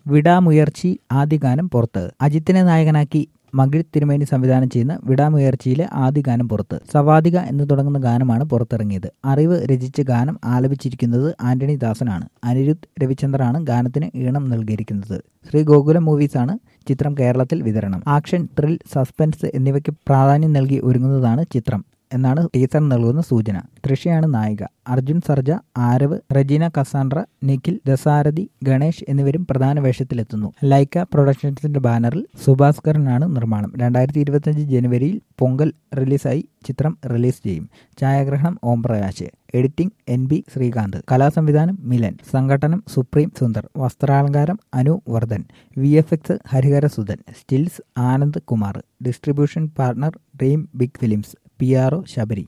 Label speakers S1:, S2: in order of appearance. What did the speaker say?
S1: വിടാമുയർച്ചി ആദ്യ ഗാനം പുറത്ത് അജിത്തിനെ നായകനാക്കി മകിഴ് തിരുമേനി സംവിധാനം ചെയ്യുന്ന വിടാമുയർച്ചിയിലെ ആദ്യ ഗാനം പുറത്ത് സവാദിക എന്ന് തുടങ്ങുന്ന ഗാനമാണ് പുറത്തിറങ്ങിയത് അറിവ് രചിച്ച ഗാനം ആലപിച്ചിരിക്കുന്നത് ആന്റണി ദാസനാണ് അനിരുദ്ധ് രവിചന്ദ്രാണ് ഗാനത്തിന് ഈണം നൽകിയിരിക്കുന്നത് ശ്രീ ഗോകുലം മൂവീസാണ് ചിത്രം കേരളത്തിൽ വിതരണം ആക്ഷൻ ത്രിൽ സസ്പെൻസ് എന്നിവയ്ക്ക് പ്രാധാന്യം നൽകി ഒരുങ്ങുന്നതാണ് ചിത്രം എന്നാണ് ടീസർ നൽകുന്ന സൂചന തൃഷയാണ് നായിക അർജുൻ സർജ ആരവ് റെജീന കസാൻഡ്ര നിഖിൽ ദസാരഥി ഗണേഷ് എന്നിവരും പ്രധാന വേഷത്തിലെത്തുന്നു ലൈക്ക പ്രൊഡക്ഷൻസിന്റെ ബാനറിൽ സുഭാസ്കരനാണ് നിർമ്മാണം രണ്ടായിരത്തി ഇരുപത്തിയഞ്ച് ജനുവരിയിൽ പൊങ്കൽ റിലീസായി ചിത്രം റിലീസ് ചെയ്യും ഛായാഗ്രഹണം Om Prakash editing N B Srikanth കലാസംവിധാനം മിലൻ സംഘടനം സുപ്രീം സുന്ദർ വസ്ത്രാലങ്കാരം Anu Vardhan V F X Harihara Sudhan stills Anand Kumar distribution partner Dream Big Films P R O Sabari